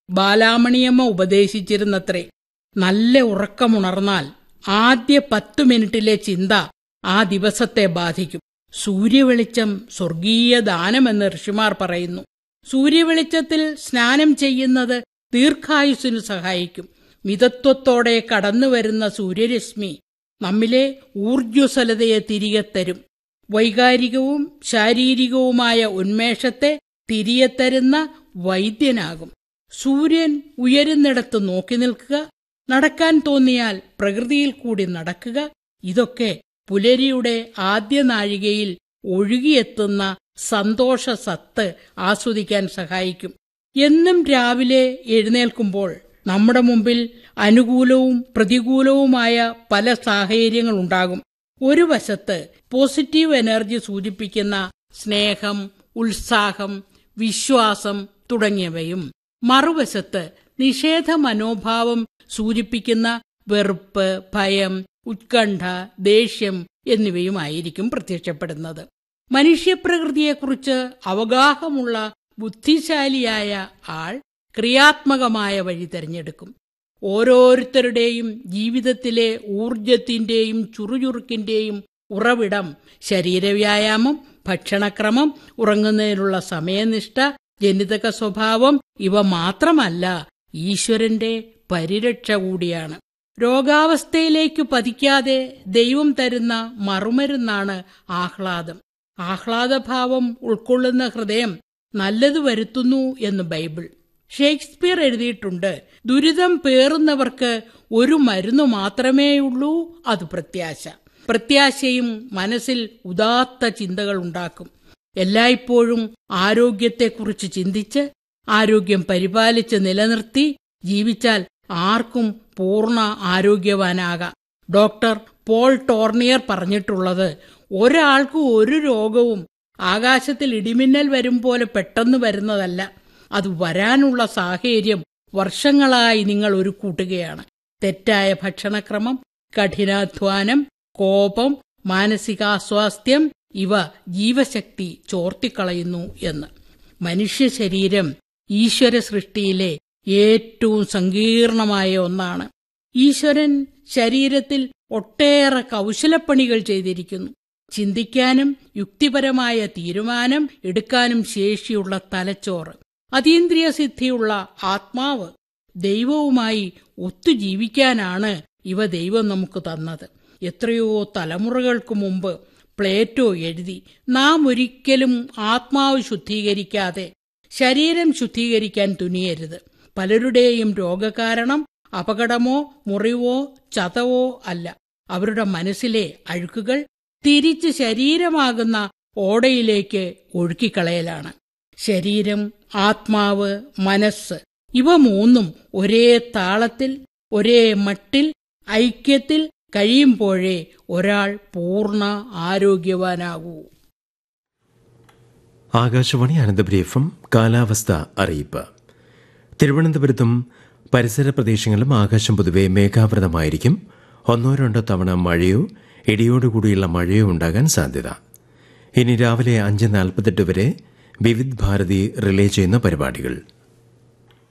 ബാലാമണിയമ്മ ഉപദേശിച്ചിരുന്നത്രേ നല്ല ഉറക്കമുണർന്നാൽ ആദ്യ പത്തു മിനിറ്റിലെ ചിന്ത ആ ദിവസത്തെ ബാധിക്കും സൂര്യവെളിച്ചം സ്വർഗീയ ദാനമെന്ന് ഋഷിമാർ പറയുന്നു സൂര്യവെളിച്ചത്തിൽ സ്നാനം ചെയ്യുന്നത് ദീർഘായുസ്സിനു സഹായിക്കും മിതത്വത്തോടെ കടന്നുവരുന്ന സൂര്യരശ്മി നമ്മിലെ ഊർജ്ജസ്വലതയെ തിരികെ തരും വൈകാരികവും ശാരീരികവുമായ ഉന്മേഷത്തെ തിരികെ തരുന്ന വൈദ്യനാകും സൂര്യൻ ഉയരുന്നിടത്ത് നോക്കി നിൽക്കുക നടക്കാൻ തോന്നിയാൽ പ്രകൃതിയിൽ കൂടി നടക്കുക ഇതൊക്കെ പുലരിയുടെ ആദ്യ നാഴികയിൽ ഒഴുകിയെത്തുന്ന സന്തോഷ സത്ത് ആസ്വദിക്കാൻ സഹായിക്കും എന്നും രാവിലെ എഴുന്നേൽക്കുമ്പോൾ നമ്മുടെ മുമ്പിൽ അനുകൂലവും പ്രതികൂലവുമായ പല സാഹചര്യങ്ങളുണ്ടാകും ഒരു വശത്ത് പോസിറ്റീവ് എനർജി സൂചിപ്പിക്കുന്ന സ്നേഹം ഉത്സാഹം വിശ്വാസം തുടങ്ങിയവയും മറുവശത്ത് നിഷേധ മനോഭാവം സൂചിപ്പിക്കുന്ന വെറുപ്പ് ഭയം ഉത്കണ്ഠ ദേഷ്യം എന്നിവയുമായിരിക്കും പ്രത്യക്ഷപ്പെടുന്നത് മനുഷ്യപ്രകൃതിയെക്കുറിച്ച് അവഗാഹമുള്ള ബുദ്ധിശാലിയായ ആൾ ക്രിയാത്മകമായ വഴി തിരഞ്ഞെടുക്കും ഓരോരുത്തരുടെയും ജീവിതത്തിലെ ഊർജത്തിന്റെയും ചുറുചുറുക്കിന്റെയും ഉറവിടം ശരീരവ്യായാമം ഭക്ഷണക്രമം ഉറങ്ങുന്നതിനുള്ള സമയനിഷ്ഠ ജനിതക സ്വഭാവം ഇവ മാത്രമല്ല ഈശ്വരന്റെ പരിരക്ഷ കൂടിയാണ് രോഗാവസ്ഥയിലേക്ക് പതിക്കാതെ ദൈവം തരുന്ന മറുമരുന്നാണ് ആഹ്ലാദം ആഹ്ലാദഭാവം ഉൾക്കൊള്ളുന്ന ഹൃദയം നല്ലത് വരുത്തുന്നു എന്ന് ബൈബിൾ ഷേക്സ്പിയർ എഴുതിയിട്ടുണ്ട് ദുരിതം പേറുന്നവർക്ക് ഒരു മരുന്ന് മാത്രമേയുള്ളൂ അത് പ്രത്യാശ പ്രത്യാശയും മനസ്സിൽ ഉദാത്ത ചിന്തകൾ ഉണ്ടാക്കും എല്ലായ്പ്പോഴും ആരോഗ്യത്തെക്കുറിച്ച് ചിന്തിച്ച് ആരോഗ്യം പരിപാലിച്ച് നിലനിർത്തി ജീവിച്ചാൽ ആർക്കും പൂർണ്ണ ആരോഗ്യവാനാകാം ഡോക്ടർ പോൾ ടോർണിയർ പറഞ്ഞിട്ടുള്ളത് ഒരാൾക്ക് ഒരു രോഗവും ആകാശത്തിൽ ഇടിമിന്നൽ വരും പോലെ പെട്ടെന്ന് വരുന്നതല്ല അത് വരാനുള്ള സാഹചര്യം വർഷങ്ങളായി നിങ്ങൾ ഒരു കൂട്ടുകയാണ് തെറ്റായ ഭക്ഷണക്രമം കഠിനാധ്വാനം കോപം മാനസികാസ്വാസ്ഥ്യം ഇവ ജീവശക്തി ചോർത്തിക്കളയുന്നു എന്ന് മനുഷ്യ ശരീരം ഈശ്വര സൃഷ്ടിയിലെ ഏറ്റവും സങ്കീർണമായ ഒന്നാണ് ഈശ്വരൻ ശരീരത്തിൽ ഒട്ടേറെ കൗശലപ്പണികൾ ചെയ്തിരിക്കുന്നു ചിന്തിക്കാനും യുക്തിപരമായ തീരുമാനം എടുക്കാനും ശേഷിയുള്ള തലച്ചോറ് അതീന്ദ്രിയ സിദ്ധിയുള്ള ആത്മാവ് ദൈവവുമായി ഒത്തുജീവിക്കാനാണ് ഇവ ദൈവം നമുക്ക് തന്നത് എത്രയോ തലമുറകൾക്ക് മുമ്പ് പ്ലേറ്റോ എഴുതി നാം ഒരിക്കലും ആത്മാവ് ശുദ്ധീകരിക്കാതെ ശരീരം ശുദ്ധീകരിക്കാൻ തുനിയരുത് പലരുടെയും രോഗകാരണം അപകടമോ മുറിവോ ചതവോ അല്ല അവരുടെ മനസ്സിലെ അഴുക്കുകൾ തിരിച്ച് ശരീരമാകുന്ന ഓടയിലേക്ക് ഒഴുക്കിക്കളയലാണ് ശരീരം ആത്മാവ് മനസ്സ് ഇവ മൂന്നും ഒരേ താളത്തിൽ ഒരേ മട്ടിൽ ഐക്യത്തിൽ കഴിയുമ്പോഴേ ഒരാൾ പൂർണ്ണ ആരോഗ്യവാനാകൂ ആകാശവാണി അനന്തപുരി എഫ് എം കാലാവസ്ഥ അറിയിപ്പ് തിരുവനന്തപുരത്തും പരിസര പ്രദേശങ്ങളിലും ആകാശം പൊതുവെ മേഘാവൃതമായിരിക്കും ഒന്നോ രണ്ടോ തവണ മഴയോ ഇടിയോടുകൂടിയുള്ള മഴയോ ഉണ്ടാകാൻ സാധ്യത ഇനി രാവിലെ അഞ്ച് നാൽപ്പത്തെട്ട് വരെ വിവിധ് ഭാരതി റിലേ ചെയ്യുന്ന പരിപാടികൾ